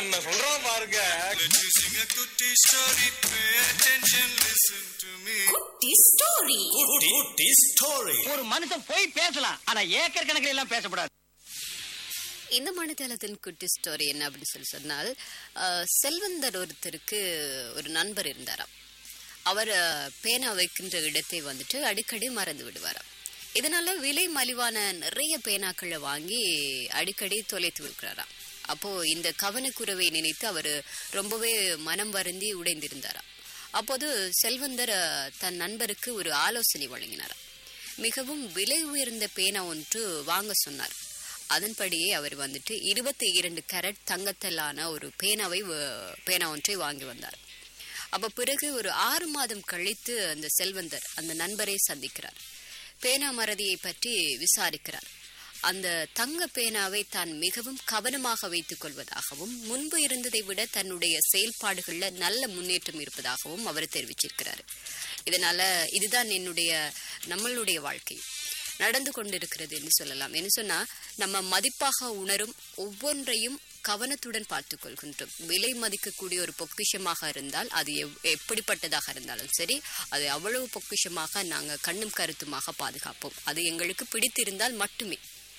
என்னென்ன சொல்றான் பாருங்க Let me sing a kutti story. Pay attention, listen to me. குட்டி ஸ்டோரி குட்டி ஸ்டோரி ஒரு மனுஷன் போய் பேசலாம் ஆனா ஏக்கர் கணக்கில் எல்லாம் பேசக்கூடாது இந்த மணித்தளத்தின் குட்டி ஸ்டோரி என்ன அப்படின்னு சொல்லி சொன்னால் அஹ், செல்வந்தர் ஒருத்தருக்கு ஒரு நண்பர் இருந்தாராம் அவர் அஹ், பேனா வைக்கின்ற இடத்தை வந்துட்டு அடிக்கடி மறந்து விடுவாராம் இதனால விலை மலிவான நிறைய பேனாக்களை வாங்கி அடிக்கடி தொலைத்து விடுகிறாராம் அப்போ இந்த கவனக்குறைவை நினைத்து அவர் ரொம்பவே மனம் வருந்தி உடைந்திருந்தாராம் அப்போது செல்வந்தர் அஹ், தன் நண்பருக்கு ஒரு ஆலோசனை வழங்கினாராம் மிகவும் விலை உயர்ந்த பேனா ஒன்று வாங்க சொன்னார் அதன்படியே அவர் வந்துட்டு இருபத்தி இரண்டு கேரட் தங்கத்தலான ஒரு பேனாவை வ- பேனா ஒன்றை வாங்கி வந்தார் அப்ப பிறகு ஒரு ஆறு மாதம் கழித்து அந்த செல்வந்தர் அந்த நண்பரை சந்திக்கிறார் பேனா மறதியை பற்றி விசாரிக்கிறார் அந்த தங்க பேனாவை தான் மிகவும் கவனமாக வைத்துக் கொள்வதாகவும் முன்பு இருந்ததை விட தன்னுடைய செயல்பாடுகள்ல நல்ல முன்னேற்றம் இருப்பதாகவும் அவர் தெரிவிச்சிருக்கிறார் இதனால இதுதான் என்னுடைய நம்மளுடைய வாழ்க்கை நடந்து கொண்டிருக்கிறது என்று சொல்லலாம் என்ன சொன்னா நம்ம மதிப்பாக உணரும் ஒவ்வொன்றையும் கவனத்துடன் பார்த்துக் கொள்கின்றோம் விலை மதிக்கக்கூடிய ஒரு பொக்கிஷமாக இருந்தால் அது எவ்- எப்படிப்பட்டதாக இருந்தாலும் சரி அது அவ்வளவு பொக்கிஷமாக நாங்க கண்ணும் கருத்துமாக பாதுகாப்போம் அது எங்களுக்கு பிடித்திருந்தால் மட்டுமே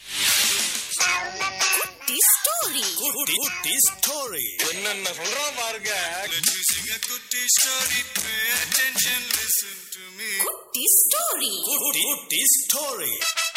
குட்டி ஸ்டோரி குட்டி ஸ்டோரி என்னென்ன சொல்றான் பாருங்க Let me sing a kutti story. Pay attention, listen to me. குட்டி ஸ்டோரி குட்டி ஸ்டோரி